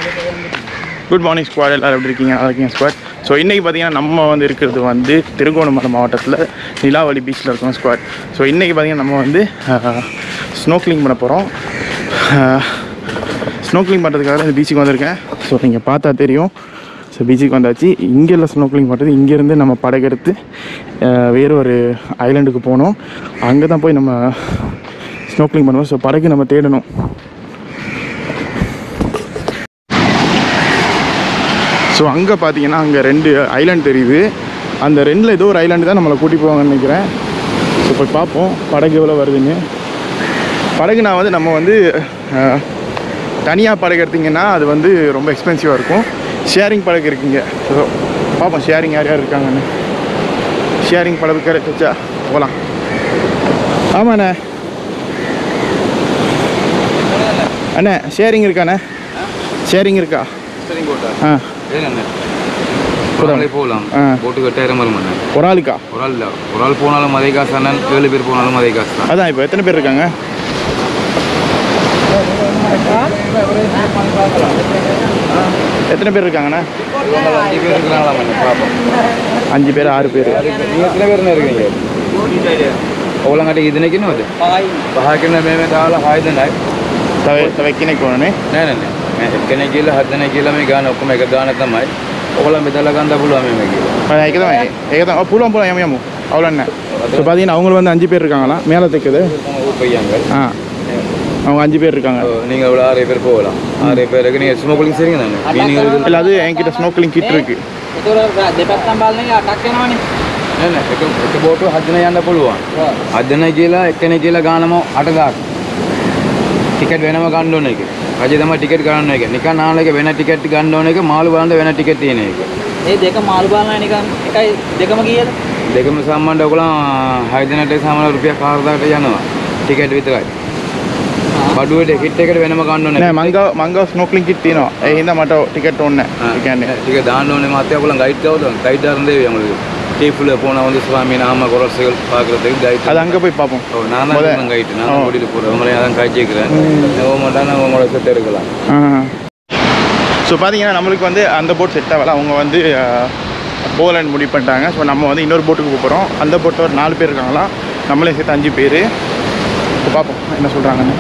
Good morning squad எல்லாரும் எப்படி இருக்கீங்க நல்லா இருக்கீங்க ஸ்குவாட் ஸோ இன்றைக்கி பார்த்தீங்கன்னா நம்ம வந்து இருக்கிறது வந்து திருகோணமலை மாவட்டத்தில் நிலாவளி பீச்சில் இருக்கோம் ஸ்குவாட் ஸோ இன்றைக்கி பார்த்தீங்கன்னா நம்ம வந்து ஸ்னோக்லிங் பண்ண போகிறோம் ஸ்னோக்லிங் பண்ணுறதுக்காக இந்த பீச்சுக்கு வந்திருக்கேன் ஸோ நீங்கள் பார்த்தா தெரியும் ஸோ பீச்சுக்கு வந்தாச்சு இங்கே இல்லை ஸ்னோக்லிங் பண்ணுறது இங்கேருந்து நம்ம படகெடுத்து அஹ், வேறு ஒரு ஐலாண்டுக்கு போனோம் அங்கே தான் போய் நம்ம ஸ்னோக்லிங் பண்ணுவோம் ஸோ படகு நம்ம தேடணும் ஸோ அங்கே பார்த்தீங்கன்னா அங்கே ரெண்டு ஐலாண்ட் தெரியுது அந்த ரெண்டில் ஏதோ ஒரு ஐலாண்டு தான் நம்மளை கூட்டி போவாங்கன்னு நினைக்கிறேன் ஸோ போய் பார்ப்போம் படகு எவ்வளோ வருதுன்னு படகு நான் வந்து நம்ம வந்து தனியாக படகு எடுத்தீங்கன்னா அது வந்து ரொம்ப எக்ஸ்பென்சிவாக இருக்கும் ஷேரிங் படகு இருக்குங்க ஸோ பார்ப்போம் ஷேரிங் யார் யார் இருக்காங்கன்னு ஷேரிங் படகு கிடைச்சா போகலாம் ஆமாண்ணே அண்ணே ஷேரிங் இருக்காண்ணே ஷேரிங் இருக்கா சரிங்க போட்டா ஆ ஏங்க ஒரு ஆளே போகலாம் ஆ. போட்டுக்கு எட்டாயிரம் வரும் அண்ணன் ஒரு ஆளுக்கா ஒரு ஆள் இல்லை ஒரு ஆள் போனாலும் அதே காசு அண்ணன் ஏழு பேர் போனாலும் அதே காசு தான் அதான் இப்போ எத்தனை பேர் இருக்காங்க எத்தனை பேர் இருக்காங்கண்ணா அஞ்சு பேர் இருக்கிறாங்களா அண்ணன் பார்ப்போம் அஞ்சு பேர் ஆறு பேர் நீங்கள் எத்தனை பேர் இருக்கீங்க ඔගලන්ට ඉදනකින ොද පහකන මෙම දාලා හයදනයි තව තව කෙනෙක් ඕනේ නෑනන එක්කන කියල හදන කියලම ගාන ඔක්කම එක ගාන තමයි ඔගල මෙදල ගන්ඩ පුළුව මෙම කියලා ඒක තමයි ඒක තමයි පුළුවන් පුළුවන් යමු යමු அவ்வளோண்ணே இப்போ பார்த்தீங்கன்னா அவங்களும் வந்து அஞ்சு பேர் இருக்காங்களா மேலே தைக்குது ஊப்பையாங்கள் ஆ அவங்க அஞ்சு பேர் இருக்காங்க நீங்கள் இவ்வளோ ஆறு பேர் போகலாம் ஆறு பேருக்கு நீங்கள் ஸ்மோக்கிங் சரிங்க தானே நீங்கள் இல்லை அது என்கிட்ட ஸ்னோக்கிலிங் கிட் இருக்கு ඒතර දෙපැත්තම් බලන එක අටක් වෙනවනේ නෑ නෑ එක එක බෝටු හදන යන්න පුළුවන් හදන කියලා එක්කෙනෙක් කියලා ගානම 8000ක් ටිකට් වෙනම ගන්න ඕන එක රජය තමයි ටිකට් ගන්න එක නිකන් ආන එක වෙන ටිකට් ගන්න ඕන එක මාළු බලන්න වෙන ටිකට් තියෙන එක ඒ දෙක මාළු බලන නිකන් එකයි දෙකම කීයද දෙකම සම්බන්ධ ඔයගොල්ලෝ හය දිනට සාමාන්‍ය රුපියල් 4000කට යනවා ටිකට් විතරයි බඩුවේ ටිකට් එකට වෙනම ගන්න ඕනේ නෑ මංගව මංගව ස්නෝක්ලින් කිට් තියෙනවා ඒ හින්දා මට ටිකට් ඕනේ නැහැ. ඒ කියන්නේ ටික දාන්න ඕනේ මාත්‍ය ඔයගොල්ලෝ ගයිඩ් කවුද ගයිඩ් ආරන් தேவை உங்களுக்கு டீஃபுல போனா வந்து சுவாமி நாம குரல்கள் பார்க்கறதுக்கு கைட் அது அங்கே போய் பார்ப்போம் ஓ நான் தான் முத- இருக்கேன் கைட்டு நான் ஓ. தான் கூட்டிட்டு போகிறேன் உங்களை அதான் காய்ச்சிக்கிறேன் ஓமாட்டா நான் உங்களோட செட் எடுக்கலாம் ஸோ பார்த்தீங்கன்னா நம்மளுக்கு வந்து அந்த போட் செட் ஆகல அவங்க வந்து போலண்ட் முடிவு பண்ணிட்டாங்க ஸோ நம்ம வந்து இன்னொரு போட்டுக்கு போக போகிறோம் அந்த போட்டில் ஒரு நாலு பேர் இருக்காங்களா நம்மளே சேர்த்து அஞ்சு பேர் இப்போ பார்ப்போம் என்ன சொல்கிறாங்கன்னு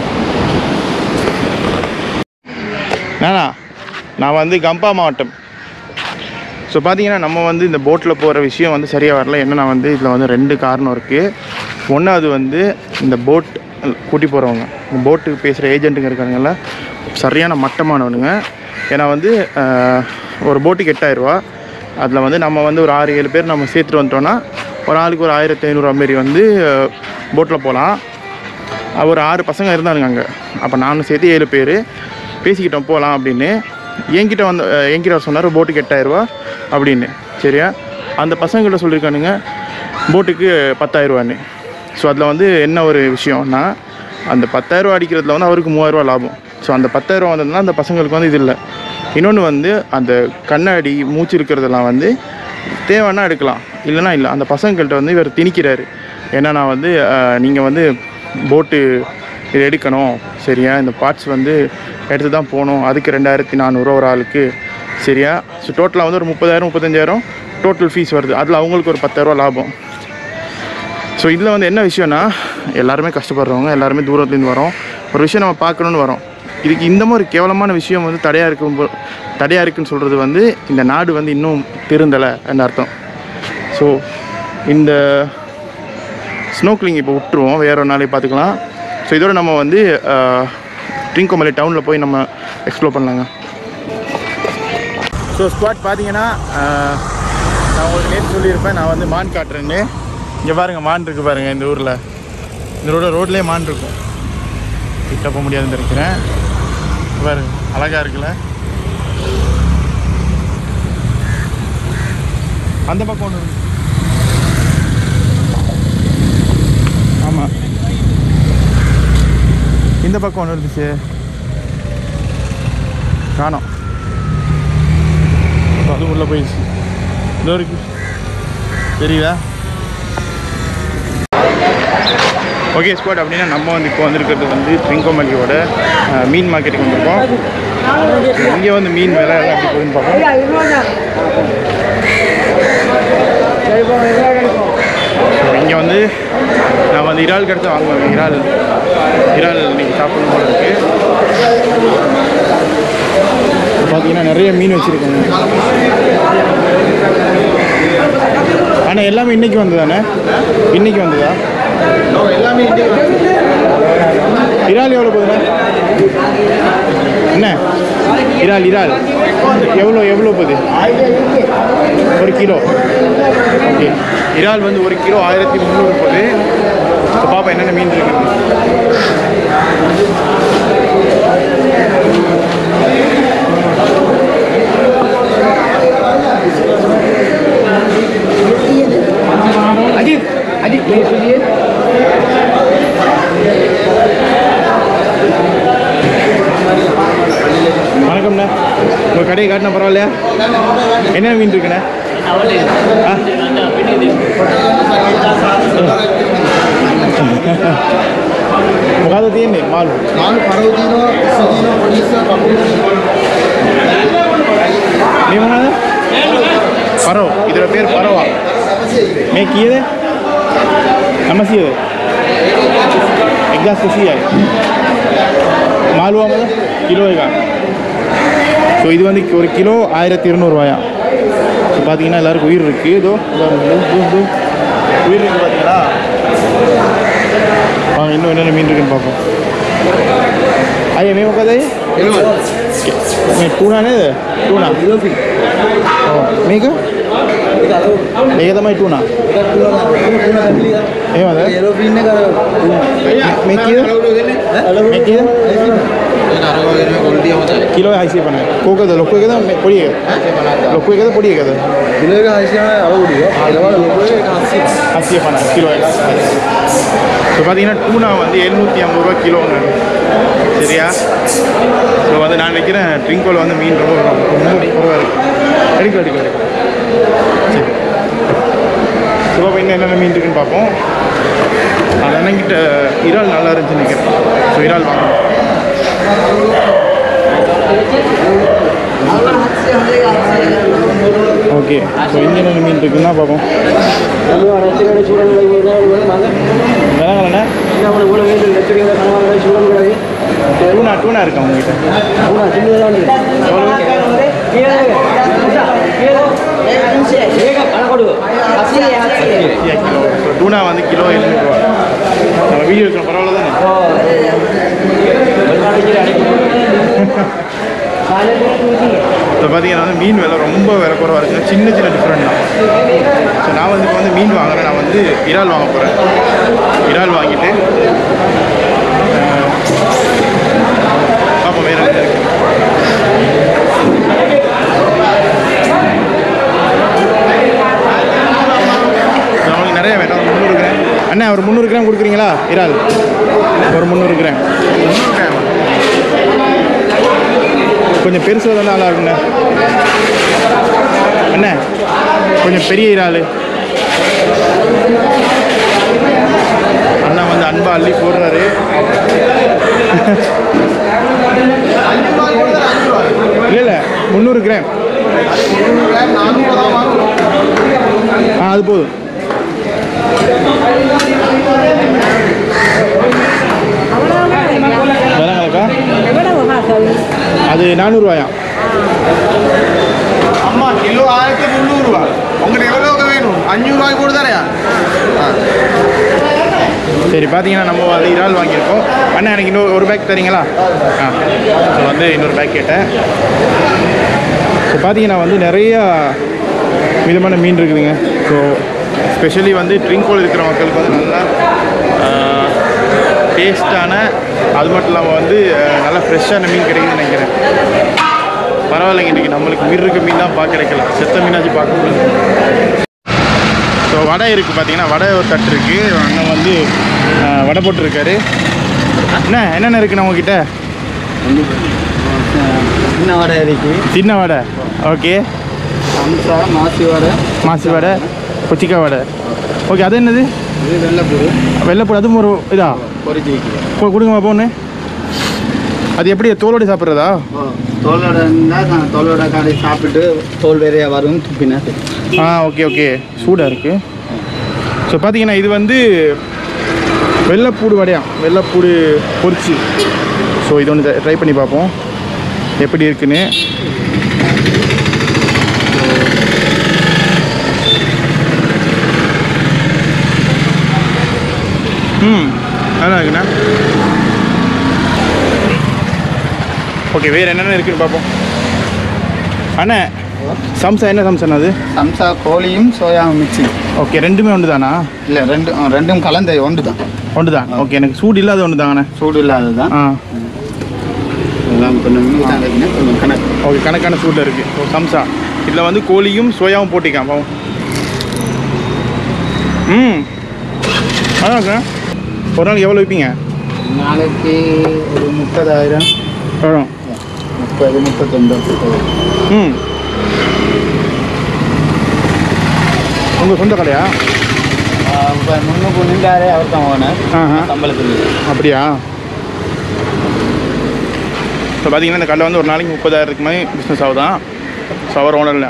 நானா நான் வந்து கம்பா மாவட்டம் ஸோ பார்த்தீங்கன்னா நம்ம வந்து இந்த போட்டில் போகிற விஷயம் வந்து சரியாக வரல என்னன்னா வந்து இதில் வந்து ரெண்டு காரணம் இருக்குது ஒன்றாவது வந்து இந்த போட் கூட்டி போகிறவங்க இந்த போட்டுக்கு பேசுகிற ஏஜென்ட்டுங்க இருக்காங்கல்ல சரியான மட்டமானவனுங்க ஏன்னா வந்து ஆஹ், ஒரு போட்டுக்கு எட்டாயிரரூவா அதில் வந்து நம்ம வந்து ஒரு ஆறு ஏழு பேர் நம்ம சேர்த்துட்டு வந்துட்டோன்னா ஒரு ஆளுக்கு ஒரு ஆயிரத்தி ஐநூறுரூவா மாரி வந்து போட்டில் போகலாம் ஒரு ஆறு பசங்க இருந்தானுங்க அங்கே அப்போ நானும் சேர்த்து ஏழு பேர் பேசிக்கிட்டோம் போகலாம் அப்படின்னு என்கிட்ட வந்து அஹ், என்கிட்ட அவர் சொன்னார் போட்டுக்கு எட்டாயிரரூவா அப்படின்னு சரியா அந்த பசங்கள்கிட்ட சொல்லியிருக்கானுங்க போட்டுக்கு பத்தாயிரரூவான்னு ஸோ அதில் வந்து என்ன ஒரு விஷயம்னா அந்த பத்தாயிரரூவா அடிக்கிறதுல வந்து அவருக்கு மூவாயிரரூவா லாபம் ஸோ அந்த பத்தாயிரரூவா வந்ததுனா அந்த பசங்களுக்கு வந்து இது இல்லை இன்னொன்று வந்து அந்த கண்ணாடி மூச்சு இருக்கிறதெல்லாம் வந்து தேவைன்னா எடுக்கலாம் இல்லைன்னா இல்லை அந்த பசங்கள்கிட்ட வந்து இவர் திணிக்கிறாரு ஏன்னா நான் வந்து நீங்கள் வந்து போட்டு இது எடுக்கணும் சரியா இந்த பார்ட்ஸ் வந்து எடுத்து தான் போகணும் அதுக்கு ரெண்டாயிரத்தி நானூறுரூவா ஒரு ஆளுக்கு சரியா ஸோ டோட்டலாக வந்து ஒரு முப்பதாயிரம் முப்பத்தஞ்சாயிரம் டோட்டல் ஃபீஸ் வருது அதில் அவங்களுக்கு ஒரு பத்தாயிரரூவா லாபம் ஸோ இதில் வந்து என்ன விஷயம்னா எல்லாருமே கஷ்டப்படுறவங்க எல்லாருமே தூரத்துலேருந்து வரோம் ஒரு விஷயம் நம்ம பார்க்கணுன்னு வரோம் இதுக்கு இந்த மாதிரி கேவலமான விஷயம் வந்து தடையாக இருக்கும் போ- தடையாக இருக்குன்னு சொல்கிறது வந்து இந்த நாடு வந்து இன்னும் திருந்தலை அந்த அர்த்தம் ஸோ இந்த ஸ்னோக்லிங் இப்போ விட்டுருவோம் வேற ஒரு நாளைக்கு பார்த்துக்கலாம் ஸோ இதோட நம்ம வந்து ட்ரிங்கோமலை டவுனில் போய் நம்ம எக்ஸ்ப்ளோர் பண்ணலாங்க ஸோ ஸ்குவாட் பார்த்தீங்கன்னா ஆஹ், நான் உங்களுக்கு நேற்று சொல்லியிருப்பேன் நான் வந்து மான் காட்டுறேன்னு இங்கே பாருங்க மான் இருக்கு பாருங்க இந்த ஊரில் இந்த ரோட ரோட்லேயே மான் இருக்கும் கிட்ட போக முடியாதுன்னு இருக்கிறேன் பாருங்க அழகா இருக்குல்ல அந்த பக்கம் ஒன்று இருக்கு ஆமாம் இந்த பக்கம் ஒன்று இருந்துச்சு காணோம் அப்ப அது உள்ளே போயிடுச்சு இதோ இருக்கு தெரியுதா ஓகே ஸ்குவாட் அப்படின்னா நம்ம வந்து இப்போ வந்திருக்கிறது வந்து ட்ரிங்கோமல்லியோட மீன் மார்க்கெட்டுக்கு வந்திருக்கோம் இங்கே வந்து மீன் விலை எல்லாம் எப்படி போகுதுன்னு பார்ப்போம் இங்கே வந்து நான் வந்து இறால் கிடச்சி வாங்குவேன் இறால் இறால் இன்னைக்கு சாப்பிடணும் போல இருக்கு பார்த்தீங்கன்னா நிறைய மீன் வச்சுருக்காங்க ஆனால் எல்லாமே இன்னைக்கு வந்ததானே இன்னைக்கு வந்ததா எல்லாமே இறால் எவ்வளோ போகுதுண்ணே என்ன இறால் இறால் எவ்வளோ எவ்வளோ போகுது ஒரு கிலோ ஓகே இறால் வந்து ஒரு கிலோ ஆயிரத்தி முந்நூறு போகுது இப்போ பாப்பா என்னென்ன மீன் இருக்கு அஜித் அஜித் please சொல்லியே வணக்கம்ண்ணே உங்கள் கடையை காட்டினா பரவாயில்லையா என்ன மீன் இருக்குண்ணே ஆ මොකද තියෙන්නේ මාළු මාළු පරව දිනවා ඉස්ස දිනවා පොඩිස්ස කකුල් මේ මොනවද පරෝ ඉදර පේர் පරවා මේ කීයද 900ද 1200යි மாலுவாம கிலோ இருக்கா ஸோ இது வந்து ஒரு கிலோ ஆயிரத்தி இருநூறுவாயா ஸோ பார்த்தீங்கன்னா எல்லாருக்கும் உயிர் இருக்குது இதோ இதோ, இதோ, இதோ, இதோ. உயிர் இருக்குது பார்த்தீங்களா வாங்க இன்னும் என்னென்ன மீன் இருக்குன்னு பார்ப்போம் ஐயா మేము కదా మీ టూనానే టూనా మీకు మీకు තමයි టూనా ఏమదా మీకు మీకు కిలో ఐసీ పన్న కోకదా లొక్కు కదా పొడి లొక్కు కదా పొడి కదా කිලෝක හයිසියන අලුඩිය ආලවල ලොකේ හස්සි அசிய பண்ண கிலோ இப்போ பார்த்தீங்கன்னா டூனா வந்து எழுநூற்றி ஐம்பது ரூபா கிலோங்க சரியா ஸோ வந்து நான் வைக்கிறேன் ட்ரிங்கோல் வந்து மீன் ரொம்ப ரொம்ப குறைவாக இருக்குது எடுக்க எடுக்க எடுக்க சரி ஸோ அப்போ இன்னும் என்னென்ன மீன் இருக்குன்னு பார்ப்போம் அது அண்ணங்கிட்ட இறால் நல்லா இருந்துச்சுன்னு நினைக்கிறேன் ஸோ இறால் வாங்க ஓகே ஸோ இங்கே என்னென்ன மீன் இருக்குன்னா பார்ப்போம் விலங்கலண்ணே டூனா டூனா இருக்கா உங்ககிட்ட டூனா வந்து கிலோ எழுநூறுவா நம்ம வீடியோ எடுக்கிறோம் பரவாயில்ல தானே இப்போ பார்த்தீங்கன்னா வந்து மீன் விலை ரொம்ப விலை குறவாக இருக்குது சின்ன சின்ன டிஃப்ரெண்ட் தான் ஸோ நான் வந்து இப்போ வந்து மீன் வாங்குறேன் நான் வந்து இறால் வாங்க போகிறேன் இறால் வாங்கிட்டு அஹ், பார்ப்போம் வேறு என்ன இருக்கு நம்மளுக்கு நிறைய வேண்டாம் ஒரு முந்நூறு கிராம் அண்ணா ஒரு முந்நூறு கிராம் கொடுக்குறீங்களா இறால் ஒரு முந்நூறு கிராம் முந்நூறு கிராம் கொஞ்சம் பெருசு தான் நல்லா இருக்குண்ணே அண்ணே கொஞ்சம் பெரிய இறால் அண்ணா வந்து அன்பா அள்ளி போடுறாரு இல்லை இல்லை முந்நூறு கிராம் ஆ அது போதும் விலங்கலக்கா அது நானூறுவாயா அம்மா கிலோ ஆயிரத்தி முந்நூறுரூவா உங்களுக்கு எவ்வளோக்கு வேணும் அஞ்சூறுவாய்க்கு கூட தரையா சரி பார்த்தீங்கன்னா நம்ம அது இறால் வாங்கியிருக்கோம் அண்ணா எனக்கு இன்னொரு ஒரு பேக் தரீங்களா ஆ ஸோ வந்து இன்னொரு பேக் கேட்டேன் ஸோ பார்த்தீங்கன்னா வந்து நிறையா விதமான மீன் இருக்குதுங்க ஸோ ஸ்பெஷலி வந்து ட்ரிங்கோல் இருக்கிற மக்களுக்கு வந்து நல்லா டேஸ்டான அது மட்டும் இல்லாமல் வந்து அஹ், நல்லா ஃப்ரெஷ்ஷான மீன் கிடைக்குதுன்னு நினைக்கிறேன் பரவாயில்லைங்க இன்றைக்கி நம்மளுக்கு உயிர் இருக்க மீன் தான் பார்க்க கிடைக்கல செத்த மீனாச்சு பார்க்க முடியல ஸோ வடை இருக்குது பார்த்தீங்கன்னா வடை ஒரு தட்டு இருக்குது அண்ணன் வந்து அஹ், வடை போட்டிருக்காரு என்ன என்னென்ன இருக்குண்ணா உங்ககிட்ட சின்ன வடை இருக்கு சின்ன வடை ஓகே அம்சா மாசி வடை மாசி வடை கொச்சிக்காய் வடை ஓகே அது என்னது இது வெள்ளைப்பூடு வெள்ளைப்பூடு அதுவும் ஒரு இதா பொறிச்சு வைக்கிறேன் கொ- கொடுங்க பாப்போம் ஒன்று அது எப்படி தோலோடு சாப்பிட்றதா தோலோட இருந்தால் நான் தோலோட காரை சாப்பிட்டு தோல் வேறையாக வரும் துப்பினா ஆ ஓகே ஓகே சூடாக இருக்குது ஸோ பார்த்தீங்கன்னா இது வந்து வெள்ளைப்பூடு வடையாம் வெள்ளைப்பூடு பொரிச்சு ஸோ இது ஒன்று ட்ரை பண்ணி பார்ப்போம் எப்படி இருக்குன்னு ம் நல்லா இருக்குண்ணா ஓகே வேறு என்னென்ன இருக்குன்னு பார்ப்போம் அண்ணே சம்சா என்ன சம்சன் அது சம்சா கோழியும் சோயாவும் மிக்சி ஓகே ரெண்டுமே ஒன்று தானா இல்லை ரெண்டும் ரெண்டும் கலந்த ஒன்று தான் ஒன்று தான் ஓகே எனக்கு சூடு இல்லாத ஒன்று தாங்கண்ணே சூடு இல்லாதது தான் ஆ எல்லாம் கொஞ்சம் நீட்டாக இருக்குன்னா கொஞ்சம் கணக்கு ஓகே கணக்கான சூடில் இருக்குது ஸோ சம்சா இதில் வந்து கோழியும் சோயாவும் போட்டிக்கான் பாவம் ம் அதான் சார் ஒரு நாளைக்கு எவ்வளோ விற்பீங்க நாளைக்கு ஒரு முப்பதாயிரம் வரும் முப்பது முப்பத்தொம்பது ம் உங்கள் சொந்த கடையா இப்போ முன்னுக்கு நின்றாரே அவர் தான் ஓனர் ஆஹா சம்பளத்துக்கு அப்படியா ஸோ பார்த்தீங்கன்னா இந்த கடை வந்து ஒரு நாளைக்கு முப்பதாயிரத்துக்கு மாதிரி பிஸ்னஸ் ஆகுதான் ஸோ அவர் ஓனரில்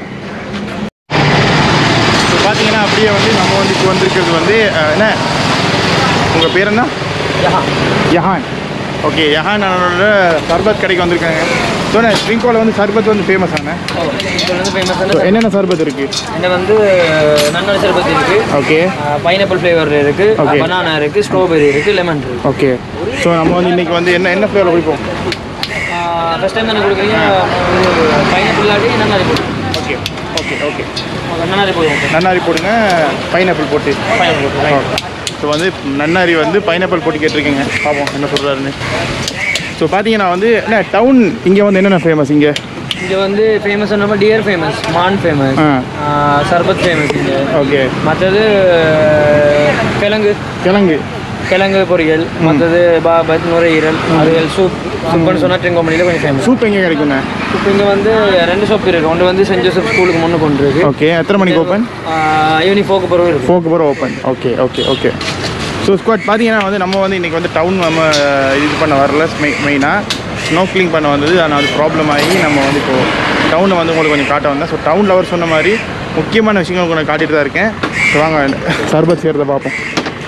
ஸோ பார்த்தீங்கன்னா அப்படியே வந்து நம்ம வந்து இப்போ வந்திருக்கிறது வந்து அஹ், என்ன உங்கள் பேர் என்ன யஹான் ஓகே யஹான் அண்ணனோட சர்பத் கடைக்கு வந்திருக்காங்க ஸோ ட்ரிங்கோவில் வந்து சர்பத் வந்து ஃபேமஸ் ஆன இது வந்து ஃபேமஸ் ஸோ என்னென்ன சர்பத் இருக்குது இந்த வந்து நன்னாரி சர்பத் இருக்கு ஓகே பைனாப்பிள் ஃப்ளேவர் இருக்கு Okay. பனானா இருக்கு ஸ்ட்ராபெரி இருக்கு லெமன் இருக்கு ஓகே ஸோ நம்ம வந்து இன்றைக்கி வந்து என்ன என்ன ஃப்ளேவர் குடிப்போம் ஃபர்ஸ்ட் டைம் தானே கொடுக்குறீங்க பைனாப்பிள் இல்லாட்டி நன்னாரி போடுங்க ஓகே ஓகே ஓகே நன்னாரி போடுவோம் நன்னாரி போடுங்க பைனாப்பிள் போட்டு பைனாப்பிள் ஸோ வந்து நன்னாரி வந்து பைனாப்பிள் போட்டு கேட்டிருக்கீங்க பார்ப்போம் என்ன சொல்கிறாருன்னு ஸோ பார்த்தீங்கன்னா வந்து என்ன டவுன் இங்கே வந்து என்னென்ன ஃபேமஸ் இங்கே இங்கே வந்து ஃபேமஸ் நம்ம டியர் ஃபேமஸ் மான் ஃபேமஸ் ஆ சர்பத் ஃபேமஸ் இங்கே ஓகே மற்றது கிழங்கு கிழங்கு கிழங்கு பொரியல் மற்றது பாபத் நுரையீரல் அவியல் சூப் சூப்னு சொன்னால் ட்ரிங்கோமணியில் கொஞ்சம் ஃபேமஸ் சூப் எங்கே கிடைக்குங்க சூப் இங்கே வந்து ரெண்டு ஷாப் இருக்குது ஒன்று வந்து சென்ட் ஜோசப் ஸ்கூலுக்கு முன்னு கொண்டு இருக்கு ஓகே எத்தனை மணிக்கு ஓப்பன் ஈவினிங் ஃபோக்கு பிறகு இருக்கு ஃபோக்கு போகிற open okay okay okay so squash பார்த்தீங்கன்னா வந்து நம்ம வந்து இன்றைக்கி வந்து டவுன் நம்ம இது பண்ண வரல மெயினாக ஸ்னோ கிளிங் பண்ண வந்தது ஆனால் அது ப்ராப்ளம் ஆகி நம்ம வந்து இப்போது டவுனை வந்து உங்களுக்கு கொஞ்சம் காட்ட வந்தேன் ஸோ டவுனில் அவர் சொன்ன மாதிரி முக்கியமான விஷயங்கள் கொஞ்சம் காட்டிட்டு தான் இருக்கேன் ஸோ வாங்க சர்பத் செய்கிறத பார்ப்போம்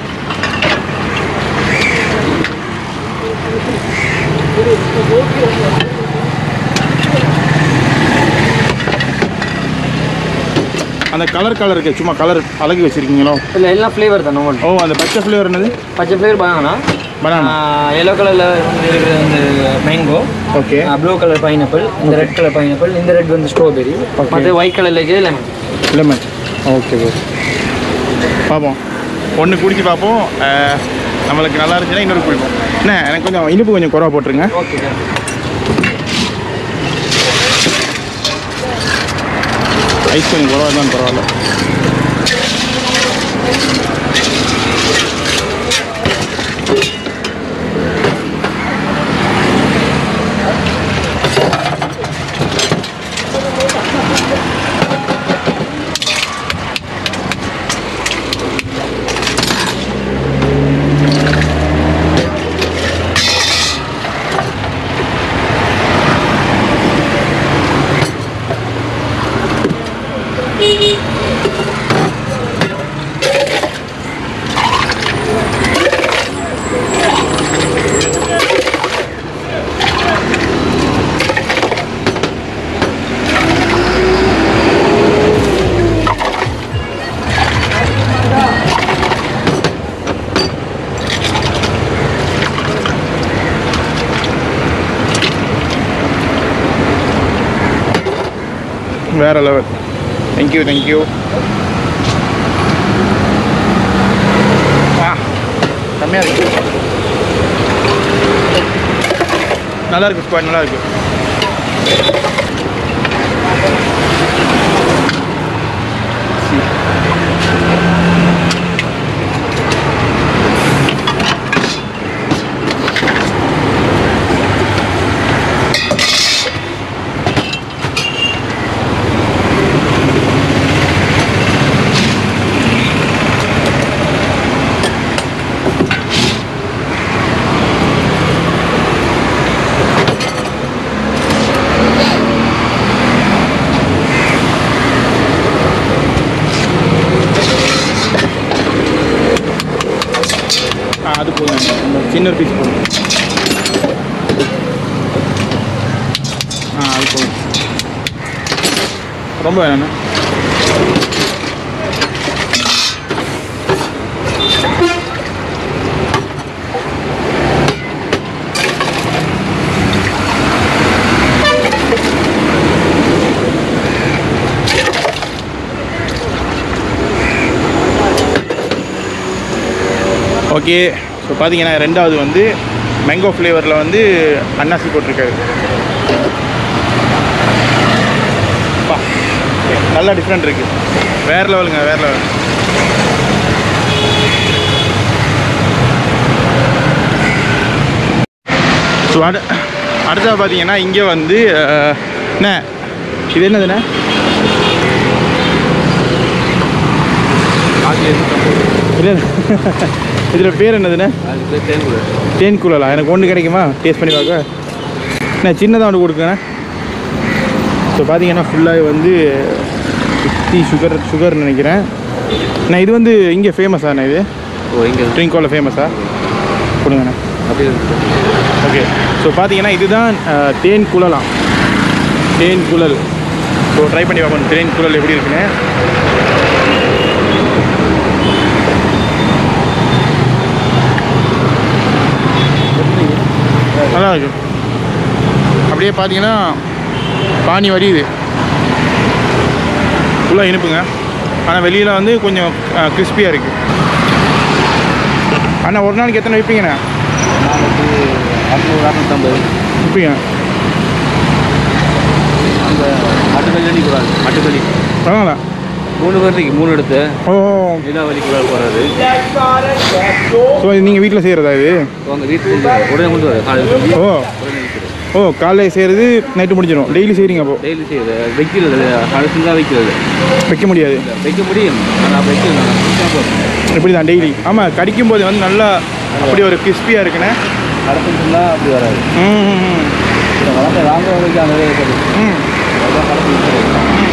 அந்த கலர் கலர் இருக்கு சும்மா கலர் அழகு வச்சிருக்கீங்களோ இல்லை எல்லாம் ஃப்ளேவர் தான் நம்மள்ட்ட ஓ அந்த பச்சை ஃப்ளேவர் என்னது பச்சை ஃப்ளேவர் பனானா பனானா எல்லோ கலரில் இருக்கிற வந்து mango okay blue colour pineapple இந்த ரெட் கலர் பைனாப்பிள் இந்த ரெட் வந்து ஸ்ட்ராபெரி Okay. மற்ற ஒயிட் கலரில் இருக்கிறது லெமன் லெமன் ஓகே ப்ரோ பார்ப்போம் ஒன்று குடிச்சு பார்ப்போம் அஹ், நம்மளுக்கு நல்லா இருந்துச்சுன்னா இன்னொரு குடிப்போம் என்ன எனக்கு கொஞ்சம் இனிப்பு கொஞ்சம் குறவா போட்டுருங்க ஓகே ஐஸ் கொஞ்சம் குறவா தான் பரவாயில்ல வேற லெவல் தேங்க்யூ தேங்க்யூ ஆ செம்மையாக இருக்கு நல்லா இருக்கு ஸ்குவாட் நல்லா இருக்கு இன்னொரு பீஸ் போடும் ஆ அது போதும் ரொம்ப வேணாண்ணா ஓகே ஸோ பார்த்தீங்கன்னா ரெண்டாவது வந்து மேங்கோ ஃப்ளேவரில் வந்து அன்னாசி போட்டிருக்காரு பா நல்லா டிஃப்ரெண்ட் இருக்குது வேறு லெவலுங்க வேறு லெவல் ஸோ அடு அடுத்தது பார்த்தீங்கன்னா இங்கே வந்து அஹ், என்ன இது என்னதுண்ணே இதில் பேர் என்னதுண்ணே தேன் குழலா எனக்கு ஒன்று கிடைக்குமா டேஸ்ட் பண்ணி பார்க்க நான் சின்னதாக ஒன்று கொடுக்குறேண்ணே ஸோ பார்த்தீங்கன்னா ஃபுல்லாக வந்து ஃபிஃப்டி சுகர் சுகர்னு நினைக்கிறேன் நான் இது வந்து இங்கே ஃபேமஸாண்ணே இது ஓ இங்கே ட்ரிங்கோவில் ஃபேமஸா கொடுங்கண்ணே அப்படியே ஓகே ஸோ பார்த்தீங்கன்னா இதுதான் அஹ், தேன் குழலாம் தேன் குழல் ஸோ ட்ரை பண்ணி பார்ப்போம் தேன் குழல் எப்படி இருக்குன்னு நல்லா இருக்கு அப்படியே பார்த்தீங்கன்னா பானி வரியுது ஃபுல்லாக இனிப்புங்க ஆனால் வெளியில் வந்து கொஞ்சம் கிறிஸ்பியாக இருக்குது அண்ணா ஒரு நாளைக்கு எத்தனை விற்பீங்கண்ணா அறுநூறு அறுநூத்தம்பது விற்பீங்க அந்த மட்டுக்கல்லி கூடாது மட்டுக்கல்லி பரவாயில்ல மூணு பேருக்கு மூணு எடுத்து ஓ நீலாவலி கூட போகிறது ஸோ இது நீங்கள் வீட்டில் செய்கிறதா இது உங்க வீட்டுக்கு உடனே கொண்டு வர காலையில் செஞ்சு ஓ உடனே விற்கிறது ஓ காலையில் செய்கிறது நைட்டு முடிஞ்சிடும் டெய்லி செய்கிறீங்க அப்போ டெய்லி செய்யுது வைக்கிறது காலை செஞ்சா வைக்கிறது வைக்க முடியாது வைக்க முடியும் ஆனால் வைக்கலாம் போதும் இப்படி தான் டெய்லி ஆமாம் கடிக்கும் போது வந்து நல்லா அப்படி ஒரு கிறிஸ்பியாக இருக்குண்ணே கடை செஞ்சுன்னா அப்படி வராது ம் ம், ம் இந்த வளர்ந்த ராங்க வைக்க நிறைய இருக்குது ம் அதான் கடை செஞ்சு ம்